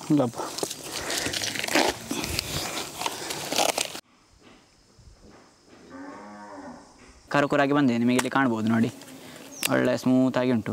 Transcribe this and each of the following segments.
ಇಲ್ಲಪ್ಪ ಕರುಕುರಾಗಿ ಬಂದಿದೆ ನಿಮಗೆ ಇಲ್ಲಿ ಕಾಣ್ಬೋದು ನೋಡಿ ಒಳ್ಳೆ ಸ್ಮೂತಾಗಿ ಉಂಟು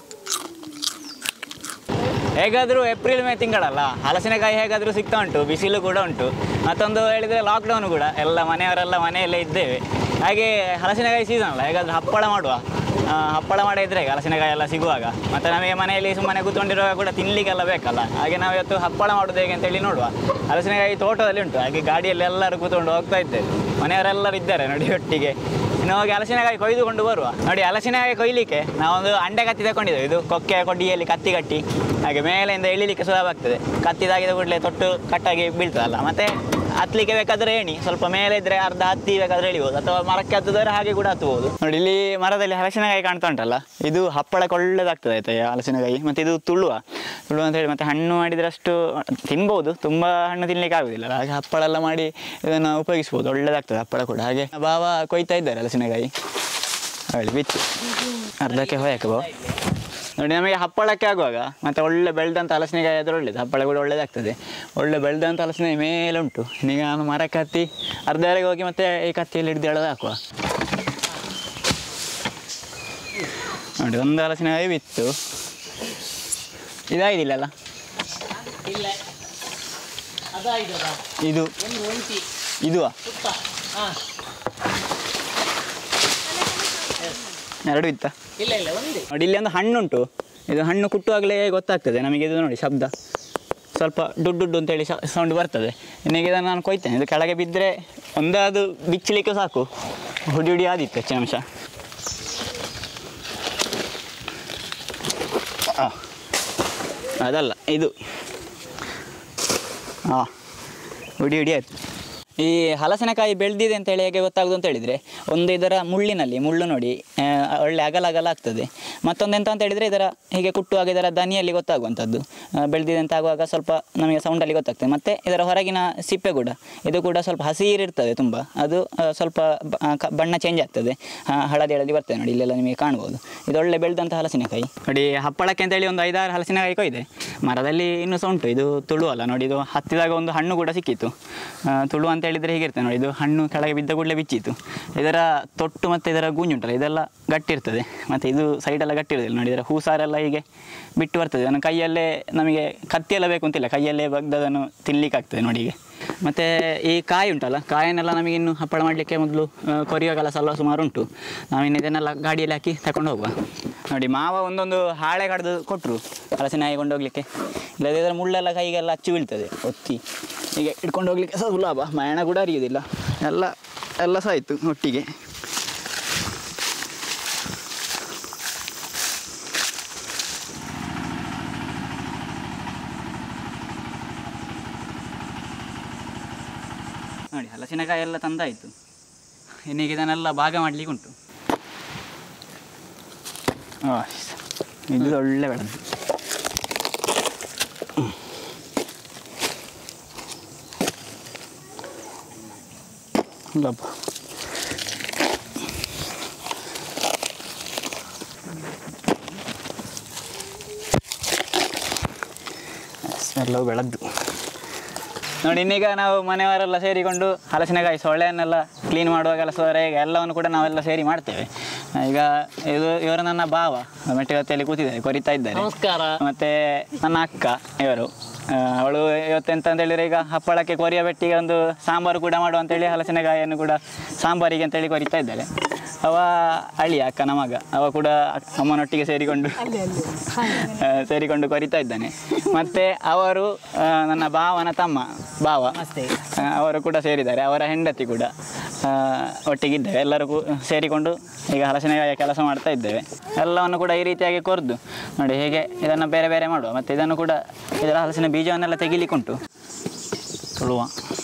ಹೇಗಾದರೂ ಏಪ್ರಿಲ್ ಮೇ ತಿಂಗಳಲ್ಲ ಹಲಸಿನಕಾಯಿ ಹೇಗಾದರೂ ಸಿಗ್ತಾ ಉಂಟು ಬಿಸಿಲು ಕೂಡ ಉಂಟು ಮತ್ತೊಂದು ಹೇಳಿದರೆ ಲಾಕ್ಡೌನ್ ಕೂಡ ಎಲ್ಲ ಮನೆಯವರೆಲ್ಲ ಮನೆಯಲ್ಲೇ ಇದ್ದೇವೆ ಹಾಗೆ ಹಲಸಿನಕಾಯಿ ಸೀಸನ್ ಅಲ್ಲ ಹೇಗಾದರೂ ಹಪ್ಪಳ ಮಾಡುವ ಆ, ಹಪ್ಪಳ ಮಾಡಿದ್ರೆ ಹಲಸಿನಕಾಯಿ ಎಲ್ಲ ಸಿಗುವಾಗ ಮತ್ತು ನಮಗೆ ಮನೆಯಲ್ಲಿ ಸುಮ್ಮನೆ ಕೂತ್ಕೊಂಡಿರುವಾಗ ಕೂಡ ತಿನ್ನಲಿಕ್ಕೆಲ್ಲ ಬೇಕಲ್ಲ ಹಾಗೆ ನಾವು ಇವತ್ತು ಹಪ್ಪಳ ಮಾಡೋದು ಹೇಗೆ ಅಂತೇಳಿ ನೋಡುವ ಹಲಸಿನಕಾಯಿ ತೋಟದಲ್ಲಿ ಉಂಟು ಹಾಗೆ ಗಾಡಿಯಲ್ಲಿ ಎಲ್ಲರೂ ಕೂತ್ಕೊಂಡು ಹೋಗ್ತಾ ಇದ್ದೇವೆ ಮನೆಯವರೆಲ್ಲರೂ ಇದ್ದಾರೆ ನೋಡಿ ಒಟ್ಟಿಗೆ ಇನ್ನು ಹೋಗಿ ಹಲಸಿನಕಾಯಿ ಕೊಯ್ದುಕೊಂಡು ಬರುವ ನೋಡಿ ಹಲಸಿನಕಾಯಿ ಕೊಯ್ಲಿಕ್ಕೆ ನಾವೊಂದು ಅಂಡೆ ಕತ್ತಿ ತಗೊಂಡಿದ್ದೇವೆ ಇದು ಕೊಕ್ಕೆ ಕೊಡ್ಡಿಯಲ್ಲಿ ಕತ್ತಿ ಕಟ್ಟಿ ಹಾಗೆ ಮೇಲೆಯಿಂದ ಎಳಿಲಿಕ್ಕೆ ಸುಲಭ ಆಗ್ತದೆ ಕತ್ತಿ ತಾಗಿದ ಕೂಡಲೇ ತೊಟ್ಟು ಕಟ್ಟಾಗಿ ಬೀಳ್ತದಲ್ಲ ಮತ್ತೆ ಹತ್ತಲಿಕ್ಕೆ ಬೇಕಾದ್ರೆ ಏಣಿ ಸ್ವಲ್ಪ ಮೇಲೆ ಇದ್ರೆ ಅರ್ಧ ಹತ್ತಿ ಬೇಕಾದ್ರೆ ಎಳಿಬೋದು ಅಥವಾ ಮರಕ್ಕೆ ಹತ್ತಿದ್ರೆ ಹಾಗೆ ಕೂಡ ಹತ್ತಬಹುದು ನೋಡಿ ಇಲ್ಲಿ ಮರದಲ್ಲಿ ಹಲಸಿನಕಾಯಿ ಕಾಣ್ತಾ ಉಂಟಲ್ಲ ಇದು ಹಪ್ಪಳಕ್ಕೆ ಒಳ್ಳೇದಾಗ್ತದೆ ಆಯ್ತಾ ಈ ಹಲಸಿನಕಾಯಿ ಮತ್ತೆ ಇದು ತುಳುವ ತುಳುವ ಅಂತ ಹೇಳಿ ಮತ್ತೆ ಹಣ್ಣು ಮಾಡಿದ್ರೆ ಅಷ್ಟು ತಿನ್ಬೋದು ತುಂಬ ಹಣ್ಣು ತಿನ್ಲಿಕ್ಕೆ ಆಗುದಿಲ್ಲ ಹಾಗೆ ಹಪ್ಪಳ ಎಲ್ಲ ಮಾಡಿ ಇದನ್ನು ಉಪಯೋಗಿಸ್ಬೋದು ಒಳ್ಳೇದಾಗ್ತದೆ ಹಪ್ಪಳ ಕೂಡ ಹಾಗೆ ಬಾವ ಕೊಯ್ತಾ ಇದ್ದಾರೆ ಹಲಸಿನಕಾಯಿ ಹೇಳಿ ಬಿಚ್ಚು ಅರ್ಧಕ್ಕೆ ಹೋಯಕ್ಕೆ ಬಾವ ನೋಡಿ ನಮಗೆ ಹಪ್ಪಳಕ್ಕೆ ಆಗುವಾಗ ಮತ್ತೆ ಒಳ್ಳೆ ಬೆಳೆದಂಥ ಹಲಸಿನಕಾಯಿ ಆದ್ರೆ ಒಳ್ಳೇದು ಹಪ್ಪಳ ಕೂಡ ಒಳ್ಳೇದಾಗ್ತದೆ ಒಳ್ಳೆ ಬೆಳೆದಂಥ ಹಲಸಿನಕಾಯಿ ಮೇಲೆ ಉಂಟು ಈಗ ನಾನು ಮರಕ್ಕೆ ಹತ್ತಿ ಅರ್ಧವರೆಗೆ ಹೋಗಿ ಮತ್ತೆ ಈ ಕತ್ತಿಯಲ್ಲಿ ಹಿಡಿದು ಎಳೆದು ಹಾಕುವ ನೋಡಿ ಒಂದು ಹಲಸಿನಕಾಯಿ ಬಿತ್ತು ಇದಾಗಿದಿಲ್ಲಲ್ಲ ಇಲ್ಲ ಅದಾಯ್ತದ ಇದು ಒಂದು ಒಂಟಿ ಇದು ತುಪ್ಪ ಹಾಂ ಎರಡು ಇತ್ತ ಇಲ್ಲ ಇಲ್ಲ ಒಂದೇ ನೋಡಿ ಇಲ್ಲಿ ಒಂದು ಹಣ್ಣುಂಟು ಇದು ಹಣ್ಣು ಕುಟ್ಟುವಾಗಲೇ ಗೊತ್ತಾಗ್ತದೆ ನಮಗೆ ಇದು ನೋಡಿ ಶಬ್ದ ಸ್ವಲ್ಪ ಡುಡ್ಡು ಡುಡ್ಡು ಅಂತೇಳಿ ಸೌಂಡ್ ಬರ್ತದೆ ಇನ್ನೀಗ ಇದನ್ನು ನಾನು ಕೊಯ್ತೇನೆ ಇದು ಕೆಳಗೆ ಬಿದ್ದರೆ ಒಂದಾದು ಬಿಚ್ಚಲಿಕ್ಕೆ ಸಾಕು ಹುಡಿ ಹುಡಿ ಆದಿತ್ತು ಹೆಚ್ಚಿನ ಅಂಶ ಆ. ಅದಲ್ಲ ಇದು ಹಾಂ ಹುಡಿ ಹುಡಿ ಆಯ್ತು ಈ ಹಲಸಿನಕಾಯಿ ಬೆಳೆದಿದೆ ಅಂತ ಹೇಳಿ ಹೇಗೆ ಗೊತ್ತಾಗೋದು ಅಂತ ಹೇಳಿದರೆ ಒಂದು ಇದರ ಮುಳ್ಳಿನಲ್ಲಿ ಮುಳ್ಳು ನೋಡಿ ಆ, ಒಳ್ಳೆ ಅಗಲ ಅಗಲ ಆಗ್ತದೆ ಮತ್ತೊಂದು ಎಂತ ಅಂತ ಹೇಳಿದರೆ ಇದರ ಹೀಗೆ ಕುಟ್ಟುವಾಗ ಇದರ ದನಿಯಲ್ಲಿ ಗೊತ್ತಾಗುವಂಥದ್ದು ಆ, ಬೆಳೆದಿದೆ ಅಂತ ಆಗುವಾಗ ಸ್ವಲ್ಪ ನಮಗೆ ಸೌಂಡಲ್ಲಿ ಗೊತ್ತಾಗ್ತದೆ ಮತ್ತು ಇದರ ಹೊರಗಿನ ಸಿಪ್ಪೆ ಕೂಡ ಇದು ಕೂಡ ಸ್ವಲ್ಪ ಹಸಿರಿರ್ತದೆ ತುಂಬ ಅದು ಆ, ಸ್ವಲ್ಪ ಬ- ಆ, ಕ- ಬಣ್ಣ ಚೇಂಜ್ ಆಗ್ತದೆ ಆ, ಹಳದಿ ಹಳದಿ ಬರ್ತದೆ ನೋಡಿ ಇಲ್ಲೆಲ್ಲ ನಿಮಗೆ ಕಾಣ್ಬೋದು ಇದು ಒಳ್ಳೆ ಬೆಳೆದಂಥ ಹಲಸಿನಕಾಯಿ ನೋಡಿ ಹಪ್ಪಳಕ್ಕೆ ಅಂತೇಳಿ ಒಂದು ಐದಾರು ಹಲಸಿನಕಾಯಿ ಕೊಯ್ದೆ ಮರದಲ್ಲಿ ಇನ್ನೂ ಸಹ ಉಂಟು ಇದು ತುಳು ಅಲ್ಲ ನೋಡಿ ಇದು ಹತ್ತಿದಾಗ ಒಂದು ಹಣ್ಣು ಕೂಡ ಸಿಕ್ಕಿತ್ತು ಆ, ತುಳು ಅಂತ ಹೇಳಿದರೆ ಹೀಗಿರ್ತದೆ ನೋಡಿ ಇದು ಹಣ್ಣು ಕೆಳಗೆ ಬಿದ್ದ ಕೂಡಲೇ ಬಿಚ್ಚಿತ್ತು ಇದರ ತೊಟ್ಟು ಮತ್ತು ಇದರ ಗೂಂಜು ಉಂಟಲ್ಲ ಇದೆಲ್ಲ ಗಟ್ಟಿ ಇರ್ತದೆ ಮತ್ತು ಇದು ಸೈಡೆಲ್ಲ ಗಟ್ಟಿ ಇರೋದಿಲ್ಲ ನೋಡಿ ಇದರ ಹೂಸಾರೆಲ್ಲ ಹೀಗೆ ಬಿಟ್ಟು ಬರ್ತದೆ ಅದನ್ನು ಕೈಯಲ್ಲೇ ನಮಗೆ ಕತ್ತಿಯೆಲ್ಲ ಬೇಕು ಅಂತಿಲ್ಲ ಕೈಯಲ್ಲೇ ಬಗ್ದದನ್ನು ತಿನ್ಲಿಕ್ಕೆ ಆಗ್ತದೆ ನೋಡಿ ಹೀಗೆ ಮತ್ತು ಈ ಕಾಯಿ ಉಂಟಲ್ಲ ಕಾಯನ್ನೆಲ್ಲ ನಮಗೆ ಇನ್ನು ಹಪ್ಪಳ ಮಾಡಲಿಕ್ಕೆ ಮೊದಲು ಕೊರಿಯೋ ಕೆಲಸ ಎಲ್ಲ ಸುಮಾರು ಉಂಟು ನಾವಿನ್ನು ಇದನ್ನೆಲ್ಲ ಗಾಡಿಯಲ್ಲಿ ಹಾಕಿ ತಗೊಂಡು ಹೋಗುವ ನೋಡಿ ಮಾವ ಒಂದೊಂದು ಹಾಳೆ ಕಡ್ದು ಕೊಟ್ಟರು ಹಲಸಿನಕಾಯಿ ಕೊಂಡೋಗ್ಲಿಕ್ಕೆ ಇಲ್ಲದಿದ್ದರೆ ಮುಳ್ಳೆಲ್ಲ ಕೈಗೆಲ್ಲ ಹಚ್ಚಿ ಬೀಳ್ತದೆ ಒತ್ತಿ ಹೀಗೆ ಇಟ್ಕೊಂಡು ಹೋಗ್ಲಿಕ್ಕೆ ಸಹ ಸುಲಭ ಮಯಣ ಕೂಡ ಅರಿಯೋದಿಲ್ಲ ಎಲ್ಲ ಎಲ್ಲ ಸಹ ಆಯಿತು ಒಟ್ಟಿಗೆ ನೋಡಿ ಹಲಸಿನಕಾಯಿ ಎಲ್ಲ ತಂದಾಯಿತು ಇನ್ನೀಗ ಇದನ್ನೆಲ್ಲ ಭಾಗ ಮಾಡಲಿಕ್ಕೆ ಉಂಟು ಆ, ಇದು ಒಳ್ಳೆ ಬೆಳೆದು ಇಲ್ಲಪ್ಪ ಎಲ್ಲವೂ ಬೆಳೆದ್ದು ನೋಡಿ ಇನ್ನೀಗ ನಾವು ಮನೆಯವರೆಲ್ಲ ಸೇರಿಕೊಂಡು ಹಲಸಿನಕಾಯಿ ಸೊಳ್ಳೆಯನ್ನೆಲ್ಲ ಕ್ಲೀನ್ ಮಾಡುವ ಕೆಲಸ ಹೇಗೆ ಎಲ್ಲವನ್ನು ಕೂಡ ನಾವೆಲ್ಲ ಸೇರಿ ಮಾಡ್ತೇವೆ ಈಗ ಇದು ಇವರು ನನ್ನ ಭಾವ ಮೆಟ್ಟಿಗತ್ತಿಯಲ್ಲಿ ಕೂತಿದ್ದಾರೆ ಕೊರಿತಾ ಇದ್ದಾರೆ ನಮಸ್ಕಾರ ಮತ್ತೆ ನನ್ನ ಅಕ್ಕ ಇವರು ಆ, ಅವಳು ಇವತ್ತೆಂತ ಅಂತ ಹೇಳಿದ್ರೆ ಈಗ ಹಪ್ಪಳಕ್ಕೆ ಕೊರಿಯ ಬೆಟ್ಟಿಗೆ ಒಂದು ಸಾಂಬಾರು ಕೂಡ ಮಾಡುವ ಅಂತೇಳಿ ಹಲಸಿನಕಾಯಿಯನ್ನು ಕೂಡ ಸಾಂಬಾರಿಗೆ ಅಂತೇಳಿ ಕೊರಿತಾ ಇದ್ದಾರೆ ಅವ ಅಳಿಯ ಅಕ್ಕನ ಮಗ ಅವ ಕೂಡ ಅಕ್- ಅಮ್ಮನೊಟ್ಟಿಗೆ ಸೇರಿಕೊಂಡು ಆ, ಸೇರಿಕೊಂಡು ಕೊರಿತಾ ಇದ್ದಾನೆ ಮತ್ತೆ ಅವರು ಆ, ನನ್ನ ಭಾವನ ತಮ್ಮ ಭಾವ ಅಷ್ಟೇ ಆ, ಅವರು ಕೂಡ ಸೇರಿದ್ದಾರೆ ಅವರ ಹೆಂಡತಿ ಕೂಡ ಆ, ಒಟ್ಟಿಗಿದ್ದೇವೆ ಎಲ್ಲರೂ ಕೂ- ಸೇರಿಕೊಂಡು ಈಗ ಹಲಸಿನಕಾಯಿಯ ಕೆಲಸ ಮಾಡ್ತಾ ಇದ್ದೇವೆ ಎಲ್ಲವನ್ನು ಕೂಡ ಈ ರೀತಿಯಾಗಿ ಕೊರ್ದು ನೋಡಿ ಹೇಗೆ ಇದನ್ನು ಬೇರೆ ಬೇರೆ ಮಾಡುವ ಮತ್ತು ಇದನ್ನು ಕೂಡ ಇದರ ಹಲಸಿನ ಬೀಜವನ್ನೆಲ್ಲ ತೆಗಿಲಿಕ್ಕುಂಟು ತುಳುವ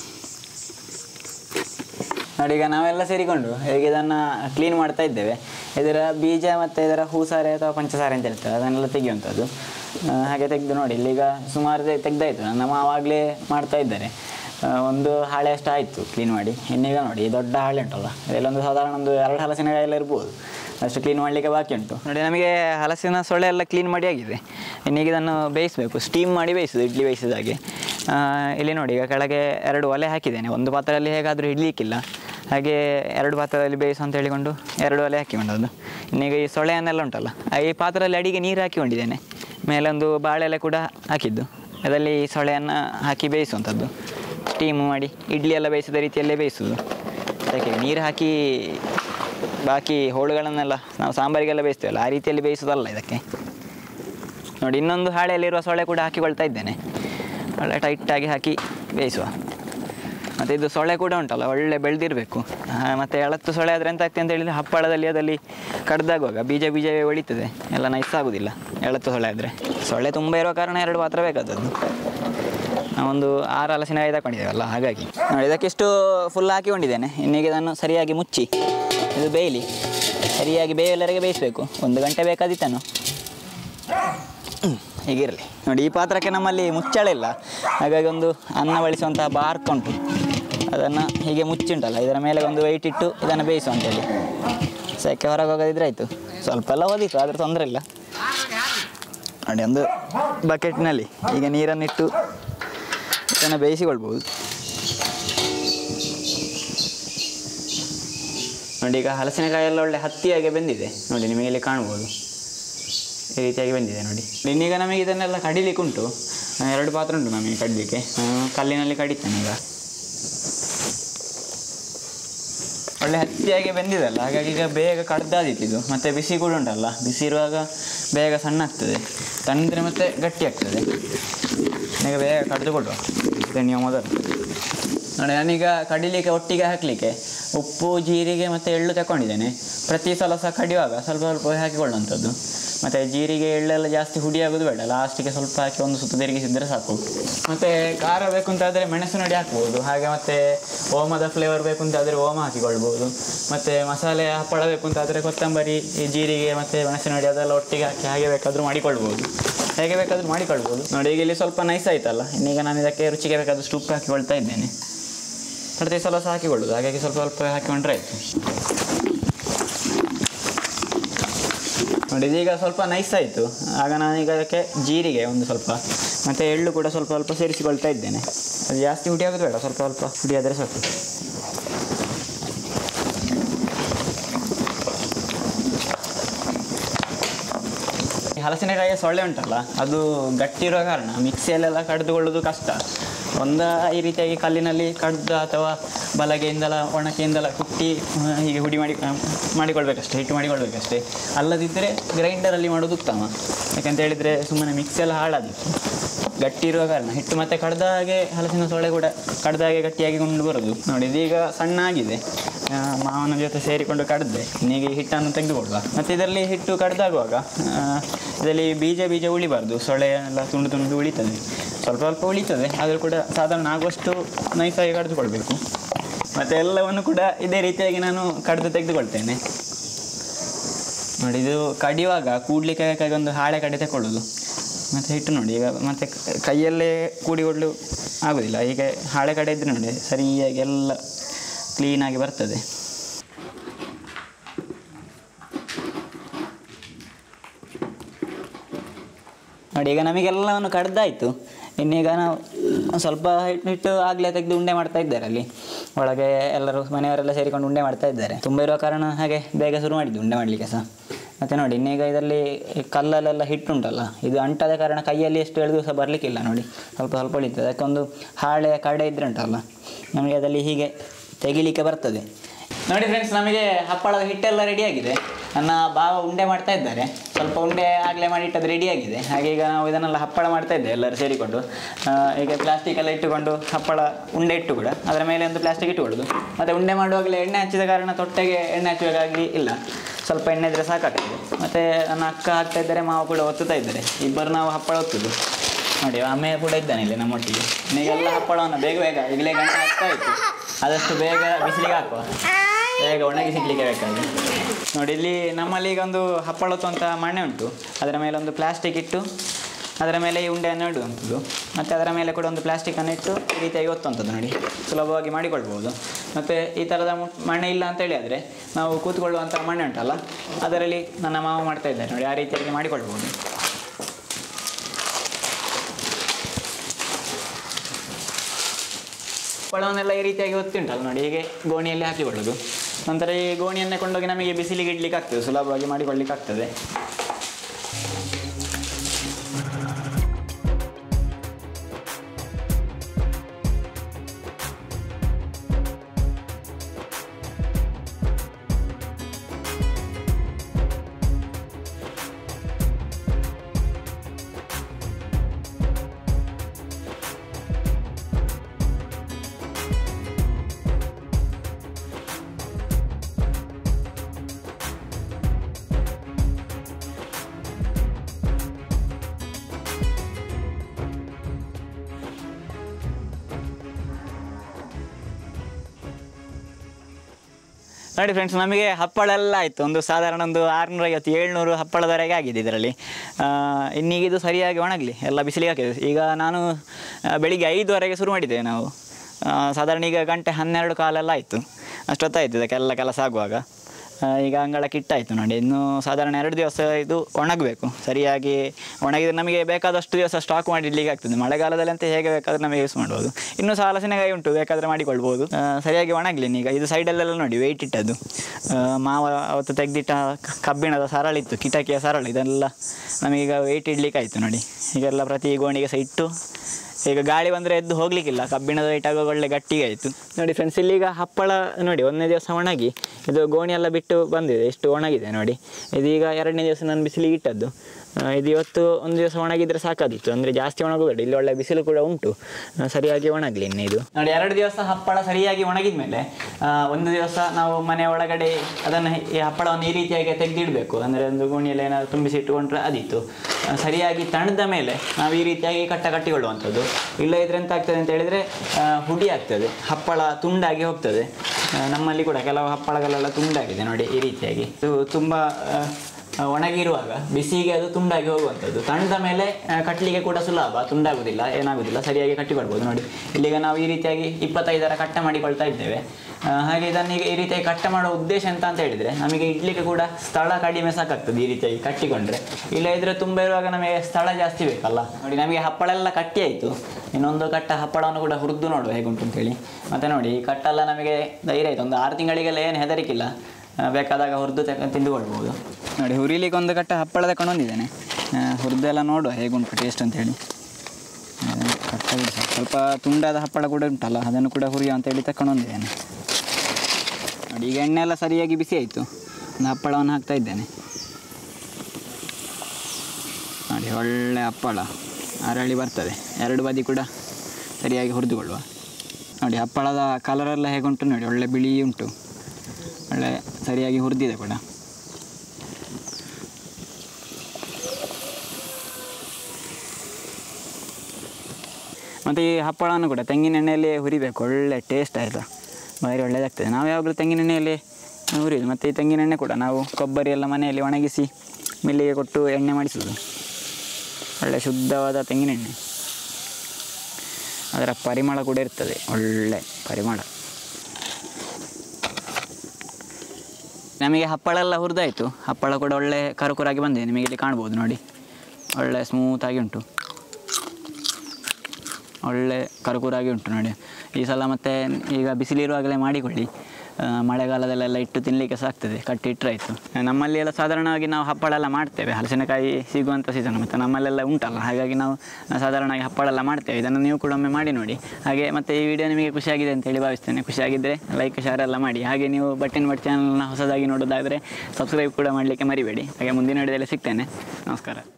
ನೋಡಿ ಈಗ ನಾವೆಲ್ಲ ಸೇರಿಕೊಂಡು ಹೇಗೆ ಇದನ್ನು ಕ್ಲೀನ್ ಮಾಡ್ತಾ ಇದ್ದೇವೆ ಇದರ ಬೀಜ ಮತ್ತು ಇದರ ಹೂಸಾರೆ ಅಥವಾ ಪಂಚಸಾರೆ ಅಂತ ಹೇಳ್ತಾರೆ ಅದನ್ನೆಲ್ಲ ತೆಗೆಯುವಂಥದ್ದು ಆ, ಹಾಗೆ ತೆಗೆದು ನೋಡಿ ಇಲ್ಲೀಗ ಸುಮಾರು ತೆ- ತೆಗ್ದಾಯ್ತು ನನ್ನ ಮಾವಾಗಲೇ ಮಾಡ್ತಾ ಇದ್ದಾರೆ ಆ, ಒಂದು ಹಾಳೆ ಅಷ್ಟು ಆಯಿತು ಕ್ಲೀನ್ ಮಾಡಿ ಇನ್ನೀಗ ನೋಡಿ ಈ ದೊಡ್ಡ ಹಾಳೆ ಉಂಟಲ್ಲ ಇದೆಲ್ಲೊಂದು ಸಾಧಾರಣ ಒಂದು ಎರಡು ಹಲಸಿನಕಾಯಿ ಎಲ್ಲ ಇರ್ಬೋದು ಅಷ್ಟು ಕ್ಲೀನ್ ಮಾಡಲಿಕ್ಕೆ ಬಾಕಿ ಉಂಟು ನೋಡಿ ನಮಗೆ ಹಲಸಿನ ಸೊಳ್ಳೆ ಎಲ್ಲ ಕ್ಲೀನ್ ಮಾಡಿ ಆಗಿದೆ ಇನ್ನೀಗ ಇದನ್ನು ಬೇಯಿಸಬೇಕು ಸ್ಟೀಮ್ ಮಾಡಿ ಬೇಯಿಸೋದು ಇಡ್ಲಿ ಬೇಯಿಸಿದ ಹಾಗೆ ಆ, ಇಲ್ಲಿ ನೋಡಿ ಈಗ ಕೆಳಗೆ ಎರಡು ಒಲೆ ಹಾಕಿದ್ದೇನೆ ಒಂದು ಪಾತ್ರೆಯಲ್ಲಿ ಹೇಗಾದರೂ ಇಡ್ಲಿಕ್ಕಿಲ್ಲ ಹಾಗೆ ಎರಡು ಪಾತ್ರದಲ್ಲಿ ಬೇಯಿಸು ಅಂತ ಹೇಳಿಕೊಂಡು ಎರಡು ಒಲೆ ಹಾಕಿಕೊಂಡದ್ದು ಇನ್ನೀಗ ಈ ಸೊಳೆಯನ್ನೆಲ್ಲ ಉಂಟಲ್ಲ ಆ ಈ ಪಾತ್ರೆಯಲ್ಲಿ ಅಡಿಗೆ ನೀರು ಹಾಕಿಕೊಂಡಿದ್ದೇನೆ ಮೇಲೊಂದು ಬಾಳೆಲೆ ಕೂಡ ಹಾಕಿದ್ದು ಅದರಲ್ಲಿ ಈ ಸೊಳೆಯನ್ನು ಹಾಕಿ ಬೇಯಿಸುವಂಥದ್ದು ಸ್ಟೀಮ್ ಮಾಡಿ ಇಡ್ಲಿ ಎಲ್ಲ ಬೇಯಿಸಿದ ರೀತಿಯಲ್ಲೇ ಬೇಯಿಸೋದು ಅದಕ್ಕೆ ನೀರು ಹಾಕಿ ಬಾಕಿ ಹೋಳುಗಳನ್ನೆಲ್ಲ ನಾವು ಸಾಂಬಾರಿಗೆಲ್ಲ ಬೇಯಿಸ್ತೇವಲ್ಲ ಆ ರೀತಿಯಲ್ಲಿ ಬೇಯಿಸೋದಲ್ಲ ಇದಕ್ಕೆ ನೋಡಿ ಇನ್ನೊಂದು ಹಾಳೆಯಲ್ಲಿರುವ ಸೊಳ್ಳೆ ಕೂಡ ಹಾಕಿಕೊಳ್ತಾ ಇದ್ದೇನೆ ಒಳ್ಳೆ ಟೈಟಾಗಿ ಹಾಕಿ ಬೇಯಿಸುವ ಮತ್ತು ಇದು ಸೊಳ್ಳೆ ಕೂಡ ಉಂಟಲ್ಲ ಒಳ್ಳೆ ಬೆಳೆದಿರಬೇಕು ಮತ್ತು ಎಳತ್ತು ಸೊಳ್ಳೆ ಆದರೆ ಎಂತ ಆಗ್ತದೆ ಅಂತ ಹೇಳಿದರೆ ಹಪ್ಪಳದಲ್ಲಿ ಅದಲ್ಲಿ ಕಡ್ದಾಗುವಾಗ ಬೀಜ ಬೀಜವೇ ಒಳಿತದೆ ಎಲ್ಲ ನೈಸ್ ಆಗೋದಿಲ್ಲ ಎಳತ್ತು ಸೊಳ್ಳೆ ಆದರೆ ಸೊಳ್ಳೆ ತುಂಬ ಇರೋ ಕಾರಣ ಎರಡು ಪಾತ್ರ ಬೇಕಾದದ್ದು ನಾವೊಂದು ಆರು ಹಲಸಿನಕಾಯಿ ತಗೊಂಡಿದ್ದೇವಲ್ಲ ಹಾಗಾಗಿ ನೋಡಿ ಇದಕ್ಕಿಷ್ಟು ಫುಲ್ ಹಾಕಿಕೊಂಡಿದ್ದೇನೆ ಇನ್ನೀಗ ಇದನ್ನು ಸರಿಯಾಗಿ ಮುಚ್ಚಿ ಇದು ಬೇಯಲಿ ಸರಿಯಾಗಿ ಬೇಯಲ್ಲರಿಗೆ ಬೇಯಿಸಬೇಕು ಒಂದು ಗಂಟೆ ಬೇಕಾದಿತ್ತನು ಹೀಗಿರಲಿ ನೋಡಿ ಈ ಪಾತ್ರಕ್ಕೆ ನಮ್ಮಲ್ಲಿ ಮುಚ್ಚಳ ಇಲ್ಲ ಹಾಗಾಗಿ ಒಂದು ಅನ್ನ ಬಳಿಸುವಂತಹ ಬಾರ್ಕ್ ಉಂಟು ಅದನ್ನು ಹೀಗೆ ಮುಚ್ಚುಂಟಲ್ಲ ಇದರ ಮೇಲೆ ಒಂದು ವೆಯ್ಟ್ ಇಟ್ಟು ಇದನ್ನು ಬೇಯಿಸು ಅಂತೇಳಿ ಸೆಕೆ ಹೊರಗೆ ಹೋಗೋದಿದ್ರೆ ಆಯಿತು ಸ್ವಲ್ಪ ಎಲ್ಲ ಓದಿತ್ತು ಆದರೆ ತೊಂದರೆ ಇಲ್ಲ ನೋಡಿ ಒಂದು ಬಕೆಟ್ನಲ್ಲಿ ಈಗ ನೀರನ್ನಿಟ್ಟು ಇದನ್ನು ಬೇಯಿಸಿಕೊಳ್ಬೋದು ನೋಡಿ ಈಗ ಹಲಸಿನಕಾಯಿ ಎಲ್ಲ ಒಳ್ಳೆ ಹತ್ತಿಯಾಗಿ ಬೆಂದಿದೆ ನೋಡಿ ನಿಮಗೆ ಇಲ್ಲಿ ಕಾಣ್ಬೋದು ಈ ರೀತಿಯಾಗಿ ಬಂದಿದೆ ನೋಡಿ ಇನ್ನೀಗ ನಮಗೆ ಇದನ್ನೆಲ್ಲ ಕಡಿಲಿಕ್ಕೆ ಉಂಟು ಆ, ಎರಡು ಪಾತ್ರ ಉಂಟು ನಮಗೆ ಕಡಿಲಿಕ್ಕೆ ನಾನು ಕಲ್ಲಿನಲ್ಲಿ ಕಡಿತೇನೆ ಈಗ ಒಳ್ಳೆ ಹತ್ತಿಯಾಗಿ ಬೆಂದಿದಲ್ಲ ಹಾಗಾಗಿ ಈಗ ಬೇಗ ಕಡ್ದಾದಿತ್ತು ಇದು ಮತ್ತು ಬಿಸಿ ಕೂಡ ಉಂಟಲ್ಲ ಬಿಸಿ ಇರುವಾಗ ಬೇಗ ಸಣ್ಣ ಆಗ್ತದೆ ತಂದರೆ ಮತ್ತೆ ಗಟ್ಟಿ ಆಗ್ತದೆ ಈಗ ಬೇಗ ಕಡ್ದುಕೊಡುವ ಇದು ನೀವು ಮೊದಲು ನೋಡಿ ನಾನೀಗ ಕಡಿಲಿಕ್ಕೆ ಒಟ್ಟಿಗೆ ಹಾಕಲಿಕ್ಕೆ ಉಪ್ಪು ಜೀರಿಗೆ ಮತ್ತು ಎಳ್ಳು ತಗೊಂಡಿದ್ದೇನೆ ಪ್ರತಿ ಸಲ ಸಹ ಕಡಿಯುವಾಗ ಸ್ವಲ್ಪ ಸ್ವಲ್ಪ ಹಾಕಿಕೊಳ್ಳುವಂಥದ್ದು ಮತ್ತು ಜೀರಿಗೆ ಎಳ್ಳೆಲ್ಲ ಜಾಸ್ತಿ ಹುಡಿ ಆಗೋದು ಬೇಡ ಲಾಸ್ಟಿಗೆ ಸ್ವಲ್ಪ ಹಾಕಿ ಒಂದು ಸುತ್ತ ತಿರುಗಿಸಿದ್ರೆ ಸಾಕು ಮತ್ತು ಖಾರ ಬೇಕು ಅಂತಾದರೆ ಮೆಣಸು ನೋಡಿ ಹಾಕ್ಬೋದು ಹಾಗೆ ಮತ್ತು ಓಮದ ಫ್ಲೇವರ್ ಬೇಕು ಅಂತಾದರೆ ಓಮ ಹಾಕಿಕೊಳ್ಬೋದು ಮತ್ತು ಮಸಾಲೆ ಹಪ್ಪಳ ಬೇಕು ಅಂತಾದರೆ ಕೊತ್ತಂಬರಿ ಈ ಜೀರಿಗೆ ಮತ್ತು ಮೆಣಸಿನ ನೋಡಿ ಅದೆಲ್ಲ ಒಟ್ಟಿಗೆ ಹಾಕಿ ಹಾಗೆ ಬೇಕಾದರೂ ಮಾಡಿಕೊಳ್ಬೋದು ಹೇಗೆ ಬೇಕಾದರೂ ಮಾಡಿಕೊಳ್ಬೋದು ನೋಡಿ ಈಗ ಇಲ್ಲಿ ಸ್ವಲ್ಪ ನೈಸ್ ಆಯ್ತಲ್ಲ ಇನ್ನೀಗ ನಾನು ಇದಕ್ಕೆ ರುಚಿಗೆ ಬೇಕಾದಷ್ಟು ಉಪ್ಪು ಹಾಕಿಕೊಳ್ತಾ ಇದ್ದೇನೆ ಪ್ರತಿ ಸಲ ಸಹ ಹಾಕಿಕೊಳ್ಳೋದು ಹಾಗಾಗಿ ಸ್ವಲ್ಪ ಸ್ವಲ್ಪ ಹಾಕಿಕೊಂಡ್ರೆ ಆಯಿತು ನೋಡಿ ಇದೀಗ ಸ್ವಲ್ಪ ನೈಸ್ ಆಯಿತು ಆಗ ನಾನೀಗ ಅದಕ್ಕೆ ಜೀರಿಗೆ ಒಂದು ಸ್ವಲ್ಪ ಮತ್ತು ಎಳ್ಳು ಕೂಡ ಸ್ವಲ್ಪ ಸ್ವಲ್ಪ ಸೇರಿಸಿಕೊಳ್ತಾ ಇದ್ದೇನೆ ಅದು ಜಾಸ್ತಿ ಹುಡಿ ಆಗೋದು ಬೇಡ ಸ್ವಲ್ಪ ಸ್ವಲ್ಪ ಹುಡಿ ಆದರೆ ಸಾಕು ಈ ಹಲಸಿನಕಾಯಿಯ ಸೊಳ್ಳೆ ಉಂಟಲ್ಲ ಅದು ಗಟ್ಟಿ ಇರೋ ಕಾರಣ ಮಿಕ್ಸಿಯಲ್ಲೆಲ್ಲ ಕಡಿದುಕೊಳ್ಳೋದು ಕಷ್ಟ ಒಂದ ಈ ರೀತಿಯಾಗಿ ಕಲ್ಲಿನಲ್ಲಿ ಕಡ್ದ ಅಥವಾ ಬಲಗೆಯಿಂದಲ ಒಣಕೆಯಿಂದಲ ಕುಟ್ಟಿ ಆ, ಹೀಗೆ ಹುಡಿ ಮಾಡಿ ಆ, ಮಾಡಿಕೊಳ್ಬೇಕಷ್ಟೇ ಹಿಟ್ಟು ಮಾಡಿಕೊಳ್ಬೇಕಷ್ಟೇ ಅಲ್ಲದಿದ್ದರೆ ಗ್ರೈಂಡರಲ್ಲಿ ಮಾಡೋದು ಉತ್ತಮ ಯಾಕಂತ ಹೇಳಿದರೆ ಸುಮ್ಮನೆ ಮಿಕ್ಸಿಯೆಲ್ಲ ಹಾಳಾದಿತ್ತು ಗಟ್ಟಿ ಇರುವ ಕಾರಣ ಹಿಟ್ಟು ಮತ್ತೆ ಕಡ್ದ ಹಾಗೆ ಹಲಸಿನ ಸೊಳ್ಳೆ ಕೂಡ ಕಡ್ದ ಹಾಗೆ ಗಟ್ಟಿಯಾಗಿ ಕೊಂಡು ಬರೋದು ನೋಡಿ ಇದೀಗ ಸಣ್ಣ ಆಗಿದೆ ಆ, ಮಾವನ ಜೊತೆ ಸೇರಿಕೊಂಡು ಕಡ್ದೆ ಇನ್ನೀಗ ಈ ಹಿಟ್ಟನ್ನು ತೆಗೆದುಕೊಳ್ಳುವ ಮತ್ತು ಇದರಲ್ಲಿ ಹಿಟ್ಟು ಕಡ್ದಾಗುವಾಗ ಆ, ಇದರಲ್ಲಿ ಬೀಜ ಬೀಜ ಉಳಿಬಾರ್ದು ಸೊಳ್ಳೆ ಎಲ್ಲ ತುಂಡು ತುಂಡು ಉಳಿತದೆ ಸ್ವಲ್ಪ ಸ್ವಲ್ಪ ಉಳಿತದೆ ಆದರೂ ಕೂಡ ಸಾಧಾರಣ ಆಗುವಷ್ಟು ನೈಸಾಗಿ ಕಡಿದುಕೊಳ್ಬೇಕು ಮತ್ತು ಎಲ್ಲವನ್ನು ಕೂಡ ಇದೇ ರೀತಿಯಾಗಿ ನಾನು ಕಡ್ದು ತೆಗೆದುಕೊಳ್ತೇನೆ ನೋಡಿ ಇದು ಕಡಿಯುವಾಗ ಕೂಡ್ಲಿಕ್ಕೆ ಬೇಕಾಗಿ ಒಂದು ಹಾಳೆ ಕಡೆ ತಗೊಳ್ಳೋದು ಮತ್ತು ಹಿಟ್ಟು ನೋಡಿ ಈಗ ಮತ್ತೆ ಕ- ಕೈಯಲ್ಲೇ ಕೂಡಿಕೊಳ್ಳು ಆಗೋದಿಲ್ಲ ಈಗ ಹಾಳೆ ಕಡೆ ಇದ್ರೆ ನೋಡಿ ಸರಿಯಾಗಿ ಎಲ್ಲ ಕ್ಲೀನಾಗಿ ಬರ್ತದೆ ನೋಡಿ ಈಗ ನಮಗೆಲ್ಲವನ್ನು ಕಡ್ದಾಯಿತು ಇನ್ನೀಗ ನಾವು ಒಂದ್ ಸ್ವಲ್ಪ ಹಿಟ್ಟು ಹಿಟ್ಟು ಆಗಲೇ ತೆಗೆದು ಉಂಡೆ ಮಾಡ್ತಾ ಇದ್ದಾರೆ ಅಲ್ಲಿ ಒಳಗೆ ಎಲ್ಲರೂ ಮನೆಯವರೆಲ್ಲ ಸೇರಿಕೊಂಡು ಉಂಡೆ ಮಾಡ್ತಾ ಇದ್ದಾರೆ ತುಂಬ ಇರುವ ಕಾರಣ ಹಾಗೆ ಬೇಗ ಶುರು ಮಾಡಿದ್ದು ಉಂಡೆ ಮಾಡಲಿಕ್ಕೆ ಸಹ ಮತ್ತು ನೋಡಿ ಇನ್ನೀಗ ಇದರಲ್ಲಿ ಈ ಕಲ್ಲಲ್ಲೆಲ್ಲ ಹಿಟ್ಟುಂಟಲ್ಲ ಇದು ಅಂಟಾದ ಕಾರಣ ಕೈಯಲ್ಲಿ ಎಷ್ಟು ಎಳೆದು ಸಹ ಬರಲಿಕ್ಕಿಲ್ಲ ನೋಡಿ ಸ್ವಲ್ಪ ಸ್ವಲ್ಪ ಉಳಿತದೆ ಅದಕ್ಕೊಂದು ಹಾಳೆ ಕಡೆ ಇದ್ರೆ ಉಂಟಲ್ಲ ನಮಗೆ ಅದರಲ್ಲಿ ಹೀಗೆ ತೆಗಿಲಿಕ್ಕೆ ಬರ್ತದೆ ನೋಡಿ ಫ್ರೆಂಡ್ಸ್ ನಮಗೆ ಹಪ್ಪಳದ ಹಿಟ್ಟೆಲ್ಲ ರೆಡಿಯಾಗಿದೆ ನನ್ನ ಭಾವ ಉಂಡೆ ಮಾಡ್ತಾ ಇದ್ದಾರೆ ಸ್ವಲ್ಪ ಉಂಡೆ ಆಗಲೇ ಮಾಡಿಟ್ಟದ್ದು ರೆಡಿಯಾಗಿದೆ ಹಾಗೆ ಈಗ ನಾವು ಇದನ್ನೆಲ್ಲ ಹಪ್ಪಳ ಮಾಡ್ತಾ ಇದ್ದೇವೆ ಎಲ್ಲರೂ ಸೇರಿಕೊಂಡು ಆ, ಈಗ ಪ್ಲಾಸ್ಟಿಕ್ ಎಲ್ಲ ಇಟ್ಟುಕೊಂಡು ಹಪ್ಪಳ ಉಂಡೆ ಇಟ್ಟು ಕೂಡ ಅದರ ಮೇಲೆ ಒಂದು ಪ್ಲಾಸ್ಟಿಕ್ ಇಟ್ಟುಕೊಳ್ಳೋದು ಮತ್ತು ಉಂಡೆ ಮಾಡುವಾಗಲೇ ಎಣ್ಣೆ ಹಚ್ಚಿದ ಕಾರಣ ತೊಟ್ಟೆಗೆ ಎಣ್ಣೆ ಹಚ್ಚುವಾಗಾಗಿ ಇಲ್ಲ ಸ್ವಲ್ಪ ಎಣ್ಣೆ ಇದ್ದರೆ ಸಾಕಾಗ್ತದೆ ಮತ್ತು ನನ್ನ ಅಕ್ಕ ಹಾಕ್ತಾ ಇದ್ದಾರೆ ಮಾವ ಕೂಡ ಒತ್ತುತ್ತಾ ಇದ್ದಾರೆ ಇಬ್ಬರು ನಾವು ಹಪ್ಪಳ ಒತ್ತುದು ನೋಡಿ ಅಮ್ಮ ಕೂಡ ಇದ್ದಾನೆ ಇಲ್ಲಿ ನಮ್ಮೊಟ್ಟಿಗೆ ನೀವೆಲ್ಲ ಹಪ್ಪಳವನ್ನು ಬೇಗ ಬೇಗ ಈಗಲೇ ಗಂಟೆ ಆಗ್ತಾ ಇತ್ತು ಆದಷ್ಟು ಬೇಗ ಬಿಸಿಲಿಗೆ ಹಾಕುವ ಬೇಗ ಒಣಗಿ ಸಿಗ್ಲಿಕ್ಕೆ ಬೇಕಾದ್ರೆ ನೋಡಿ ಇಲ್ಲಿ ನಮ್ಮಲ್ಲಿ ಈಗ ಒಂದು ಹಪ್ಪಳ ಹೊತ್ತುವಂಥ ಮಣ್ಣೆ ಉಂಟು ಅದರ ಮೇಲೆ ಒಂದು ಪ್ಲಾಸ್ಟಿಕ್ ಇಟ್ಟು ಅದರ ಮೇಲೆ ಈ ಉಂಡೆಯನ್ನು ಇಡುವಂಥದ್ದು ಮತ್ತು ಅದರ ಮೇಲೆ ಕೂಡ ಒಂದು ಪ್ಲಾಸ್ಟಿಕನ್ನು ಇಟ್ಟು ಈ ರೀತಿಯಾಗಿ ಒತ್ತುವಂಥದ್ದು ನೋಡಿ ಸುಲಭವಾಗಿ ಮಾಡಿಕೊಳ್ಬೋದು ಮತ್ತು ಈ ಥರದ ಮು- ಮಣ್ಣೆ ಇಲ್ಲ ಅಂತ ಹೇಳಿ ಆದರೆ ನಾವು ಕೂತ್ಕೊಳ್ಳುವಂಥ ಮಣ್ಣೆ ಉಂಟಲ್ಲ ಅದರಲ್ಲಿ ನನ್ನ ಮಾವ ಮಾಡ್ತಾ ಇದ್ದಾರೆ ನೋಡಿ ಆ ರೀತಿಯಾಗಿ ಮಾಡಿಕೊಳ್ಬೋದು ಹಪ್ಪಳವನ್ನೆಲ್ಲ ಈ ರೀತಿಯಾಗಿ ಒತ್ತಿಂಟಲ್ಲ ನೋಡಿ ಹೀಗೆ ಗೋಣಿಯಲ್ಲಿ ಹಾಕಿಕೊಳ್ಳೋದು ನಂತರ ಈ ಗೋಣಿಯನ್ನೇ ಕೊಂಡೋಗಿ ನಮಗೆ ಬಿಸಿಲಿಗೆ ಇಡ್ಲಿಕ್ಕೆ ಆಗ್ತದೆ ಸುಲಭವಾಗಿ ಮಾಡಿಕೊಳ್ಳಿಕ್ಕೆ ಆಗ್ತದೆ ನೋಡಿ ಫ್ರೆಂಡ್ಸ್ ನಮಗೆ ಹಪ್ಪಳ ಎಲ್ಲ ಆಯಿತು ಒಂದು ಸಾಧಾರಣ ಒಂದು ಆರುನೂರ ಐವತ್ತು ಏಳ್ನೂರು ಹಪ್ಪಳದವರೆಗೆ ಆಗಿದೆ ಇದರಲ್ಲಿ ಇನ್ನೀಗ ಇದು ಸರಿಯಾಗಿ ಒಣಗಲಿ ಎಲ್ಲ ಬಿಸಿಲಿಗೆ ಹಾಕಿದೆ ಈಗ ನಾನು ಆ, ಬೆಳಿಗ್ಗೆ ಐದುವರೆಗೆ ಶುರು ಮಾಡಿದ್ದೇವೆ ನಾವು ಆ, ಸಾಧಾರಣ ಈಗ ಗಂಟೆ ಹನ್ನೆರಡು ಕಾಲೆಲ್ಲ ಆಯಿತು ಅಷ್ಟೊತ್ತಾಯಿತು ಇದಕ್ಕೆಲ್ಲ ಕೆಲಸ ಆಗುವಾಗ ಆ, ಈಗ ಅಂಗಳ ಕಿಟ್ಟಾಯಿತು ನೋಡಿ ಇನ್ನು ಸಾಧಾರಣ ಎರಡು ದಿವಸ ಇದು ಒಣಗಬೇಕು ಸರಿಯಾಗಿ ಒಣಗಿದ್ರೆ ನಮಗೆ ಬೇಕಾದಷ್ಟು ದಿವಸ ಸ್ಟಾಕ್ ಮಾಡಿ ಇಡ್ಲಿಕ್ಕೆ ಆಗ್ತದೆ ಮಳೆಗಾಲದಲ್ಲಿ ಅಂತ ಹೇಗೆ ಬೇಕಾದ್ರೆ ನಮಗೆ ಯೂಸ್ ಮಾಡ್ಬೋದು ಇನ್ನೂ ಸಹ ಹಲಸಿನಕಾಯಿ ಉಂಟು ಬೇಕಾದರೆ ಮಾಡಿಕೊಳ್ಬೋದು ಆ, ಸರಿಯಾಗಿ ಒಣಗಲಿ ಈಗ ಇದು ಸೈಡಲ್ಲೆಲ್ಲ ನೋಡಿ ವೆಯ್ಟ್ ಇಟ್ಟದ್ದು ಆ, ಮಾವ ಅವತ್ತು ತೆಗೆದಿಟ್ಟ ಕಬ್ಬಿಣದ ಸರಳಿತ್ತು ಕಿಟಕಿಯ ಸರಳು ಇದೆಲ್ಲ ನಮಗೀಗ ವೆಯ್ಟ್ ಇಡ್ಲಿಕ್ಕೆ ಆಯಿತು ನೋಡಿ ಹೀಗೆಲ್ಲ ಪ್ರತಿ ಗೋಣಿಗೆ ಸಹ ಇಟ್ಟು ಈಗ ಗಾಳಿ ಬಂದರೆ ಎದ್ದು ಹೋಗ್ಲಿಕ್ಕಿಲ್ಲ ಕಬ್ಬಿಣದ ವೆಯ್ಟ್ ಆಗುವಾಗ ಒಳ್ಳೆ ಗಟ್ಟಿಗೆ ಆಯಿತು ನೋಡಿ ಫ್ರೆಂಡ್ಸ್ ಇಲ್ಲೀಗ ಹಪ್ಪಳ ನೋಡಿ ಒಂದನೇ ದಿವಸ ಒಣಗಿ ಇದು ಗೋಣಿ ಎಲ್ಲ ಬಿಟ್ಟು ಬಂದಿದೆ ಎಷ್ಟು ಒಣಗಿದೆ ನೋಡಿ ಇದೀಗ ಎರಡನೇ ದಿವಸ ನಾನು ಬಿಸಿಲಿಗೆ ಇಟ್ಟದ್ದು ಆ, ಇದು ಇವತ್ತು ಒಂದು ದಿವಸ ಒಣಗಿದ್ರೆ ಸಾಕಾದಿತ್ತು ಅಂದರೆ ಜಾಸ್ತಿ ಒಣಗಬೇಡ ಇಲ್ಲಿ ಒಳ್ಳೆ ಬಿಸಿಲು ಕೂಡ ಉಂಟು ಆ, ಸರಿಯಾಗಿ ಒಣಗಲಿ ಇನ್ನು ಇದು ನೋಡಿ ಎರಡು ದಿವಸ ಹಪ್ಪಳ ಸರಿಯಾಗಿ ಒಣಗಿದ ಮೇಲೆ ಒಂದು ದಿವಸ ನಾವು ಮನೆ ಒಳಗಡೆ ಅದನ್ನು ಈ ಹಪ್ಪಳವನ್ನು ಈ ರೀತಿಯಾಗಿ ತೆಗೆದಿಡಬೇಕು ಅಂದರೆ ಒಂದು ಗೋಣಿಯಲ್ಲಿ ಏನಾದರೂ ತುಂಬಿಸಿ ಇಟ್ಟುಕೊಂಡ್ರೆ ಅದಿತ್ತು ಆ, ಸರಿಯಾಗಿ ತಣದ ಮೇಲೆ ನಾವು ಈ ರೀತಿಯಾಗಿ ಕಟ್ಟ ಕಟ್ಟಿಕೊಳ್ಳುವಂಥದ್ದು ಇಲ್ಲ ಇದ್ರೆ ಎಂತ ಆಗ್ತದೆ ಅಂತ ಹೇಳಿದರೆ ಹುಡಿ ಆಗ್ತದೆ ಹಪ್ಪಳ ತುಂಡಾಗಿ ಹೋಗ್ತದೆ ಆ, ನಮ್ಮಲ್ಲಿ ಕೂಡ ಕೆಲವು ಹಪ್ಪಳಗಳೆಲ್ಲ ತುಂಡಾಗಿದೆ ನೋಡಿ ಈ ರೀತಿಯಾಗಿ ಇದು ತುಂಬ ಆ, ಒಣಗಿರುವಾಗ ಬಿಸಿಗೆ ಅದು ತುಂಡಾಗಿ ಹೋಗುವಂಥದ್ದು ತಣ್ಣದ ಮೇಲೆ ಆ, ಕಟ್ಟಲಿಕ್ಕೆ ಕೂಡ ಸುಲಭ ತುಂಡಾಗುವುದಿಲ್ಲ ಏನಾಗುವುದಿಲ್ಲ ಸರಿಯಾಗಿ ಕಟ್ಟಿಕೊಳ್ಬೋದು ನೋಡಿ ಇಲ್ಲಿಗ ನಾವು ಈ ರೀತಿಯಾಗಿ ಇಪ್ಪತ್ತೈದರ ಕಟ್ಟ ಮಾಡಿಕೊಳ್ತಾ ಇದ್ದೇವೆ ಆ, ಹಾಗೆ ಇದನ್ನೀಗ ಈ ರೀತಿಯಾಗಿ ಕಟ್ಟ ಮಾಡೋ ಉದ್ದೇಶ ಎಂತ ಅಂತ ಹೇಳಿದರೆ ನಮಗೆ ಇಡ್ಲಿಕ್ಕೆ ಕೂಡ ಸ್ಥಳ ಕಡಿಮೆ ಸಾಕಾಗ್ತದೆ ಈ ರೀತಿಯಾಗಿ ಕಟ್ಟಿಕೊಂಡ್ರೆ ಇಲ್ಲ ಇದ್ರೆ ತುಂಬ ಇರುವಾಗ ನಮಗೆ ಸ್ಥಳ ಜಾಸ್ತಿ ಬೇಕಲ್ಲ ನೋಡಿ ನಮಗೆ ಹಪ್ಪಳ ಎಲ್ಲ ಕಟ್ಟಿ ಆಯಿತು ಇನ್ನೊಂದು ಕಟ್ಟ ಹಪ್ಪಳವನ್ನು ಕೂಡ ಹುರಿದು ನೋಡುವ ಹೇಗುಂಟು ಅಂತೇಳಿ ಮತ್ತು ನೋಡಿ ಈ ಕಟ್ಟೆಲ್ಲ ನಮಗೆ ಧೈರ್ಯ ಆಯಿತು ಒಂದು ಆರು ತಿಂಗಳಿಗೆಲ್ಲ ಏನು ಹೆದರಿಕಿಲ್ಲ ಆ, ಬೇಕಾದಾಗ ಹುರಿದು ತೆಗ ತಿಂದುಕೊಳ್ಬೋದು ನೋಡಿ ಹುರಿಲಿಕ್ಕೆ ಒಂದು ಕಟ್ಟ ಹಪ್ಪಳ ತಗೊಂಡು ಬಂದಿದ್ದೇನೆ ಹುರಿದೆಲ್ಲ ನೋಡುವ ಹೇಗುಂಟು ಟೇಸ್ಟ್ ಅಂತೇಳಿ ಅದನ್ನು ಕಟ್ಟ ಬಿಡಿಸಿ ಸ್ವಲ್ಪ ತುಂಡಾದ ಹಪ್ಪಳ ಕೂಡ ಉಂಟಲ್ಲ ಅದನ್ನು ಕೂಡ ಹುರಿಯ ಅಂತೇಳಿ ತಗೊಂಡು ಬಂದಿದ್ದೇನೆ ನೋಡಿ ಈಗ ಎಣ್ಣೆ ಎಲ್ಲ ಸರಿಯಾಗಿ ಬಿಸಿ ಆಯಿತು ಒಂದು ಹಪ್ಪಳವನ್ನು ಹಾಕ್ತಾ ಇದ್ದೇನೆ ನೋಡಿ ಒಳ್ಳೆ ಹಪ್ಪಳ ಅರಳಿ ಬರ್ತದೆ ಎರಡು ಬದಿ ಕೂಡ ಸರಿಯಾಗಿ ಹುರಿದುಕೊಳ್ಳುವ ನೋಡಿ ಹಪ್ಪಳದ ಕಲರೆಲ್ಲ ಹೇಗುಂಟು ನೋಡಿ ಒಳ್ಳೆ ಬಿಳಿ ಉಂಟು ಒಳ್ಳೆ ಸರಿಯಾಗಿ ಹುರಿದಿದೆ ಕೂಡ ಮತ್ತು ಈ ಹಪ್ಪಳವನ್ನು ಕೂಡ ತೆಂಗಿನ ಎಣ್ಣೆಯಲ್ಲಿ ಹುರಿಬೇಕು ಒಳ್ಳೆ ಟೇಸ್ಟ್ ಆಯಿತು ಭಾರಿ ಒಳ್ಳೆಯದಾಗ್ತದೆ ನಾವು ಯಾವಾಗಲೂ ತೆಂಗಿನ ಎಣ್ಣೆಯಲ್ಲಿ ಹುರಿಯೋದು ಮತ್ತು ಈ ತೆಂಗಿನ ಎಣ್ಣೆ ಕೂಡ ನಾವು ಕೊಬ್ಬರಿ ಎಲ್ಲ ಮನೆಯಲ್ಲಿ ಒಣಗಿಸಿ ಮಿಲ್ಲಿಗೆ ಕೊಟ್ಟು ಎಣ್ಣೆ ಮಾಡಿಸೋದು ಒಳ್ಳೆ ಶುದ್ಧವಾದ ತೆಂಗಿನ ಎಣ್ಣೆ ಅದರ ಪರಿಮಳ ಕೂಡ ಇರ್ತದೆ ಒಳ್ಳೆ ಪರಿಮಳ ನಮಗೆ ಹಪ್ಪಳ ಎಲ್ಲ ಹುರಿದಾಯಿತು ಹಪ್ಪಳ ಕೂಡ ಒಳ್ಳೆ ಕರುಕುರಾಗಿ ಬಂದಿದೆ ನಿಮಗೆ ಇಲ್ಲಿ ಕಾಣ್ಬೋದು ನೋಡಿ ಒಳ್ಳೆ ಸ್ಮೂತಾಗಿ ಉಂಟು ಒಳ್ಳೆ ಕರುಕುರಾಗಿ ಉಂಟು ನೋಡಿ ಈ ಸಲ ಮತ್ತೆ ಈಗ ಬಿಸಿಲಿರುವಾಗಲೇ ಮಾಡಿಕೊಳ್ಳಿ ಆ, ಮಳೆಗಾಲದಲ್ಲೆಲ್ಲ ಇಟ್ಟು ತಿನ್ನಲಿಕ್ಕೆ ಸಾಕ್ತದೆ ಕಟ್ಟಿ ಇಟ್ಟರೆ ಆಯಿತು ನಮ್ಮಲ್ಲಿ ಎಲ್ಲ ಸಾಧಾರಣವಾಗಿ ನಾವು ಹಪ್ಪಳ ಎಲ್ಲ ಮಾಡ್ತೇವೆ ಹಲಸಿನಕಾಯಿ ಸಿಗುವಂಥ ಸೀಸನ್ ಮತ್ತು ನಮ್ಮಲ್ಲೆಲ್ಲ ಉಂಟಲ್ಲ ಹಾಗಾಗಿ ನಾವು ಸಾಧಾರಣವಾಗಿ ಹಪ್ಪಳ ಎಲ್ಲ ಮಾಡ್ತೇವೆ ಇದನ್ನು ನೀವು ಕೂಡ ಒಮ್ಮೆ ಮಾಡಿ ನೋಡಿ ಹಾಗೆ ಮತ್ತು ಈ ವಿಡಿಯೋ ನಿಮಗೆ ಖುಷಿಯಾಗಿದೆ ಅಂತೇಳಿ ಭಾವಿಸ್ತೇನೆ ಖುಷಿಯಾಗಿದ್ದರೆ ಲೈಕ್ ಶೇರ್ ಎಲ್ಲ ಮಾಡಿ ಹಾಗೆ ನೀವು ಬಟ್ಟಿನ ಬಟ್ ಚಾನಲ್ನ ಹೊಸದಾಗಿ ನೋಡೋದಾದರೆ ಸಬ್ಸ್ಕ್ರೈಬ್ ಕೂಡ ಮಾಡಲಿಕ್ಕೆ ಮರಿಬೇಡಿ ಹಾಗೆ ಮುಂದಿನ ವಿಡಿಯೋದಲ್ಲಿ ಸಿಗ್ತೇನೆ ನಮಸ್ಕಾರ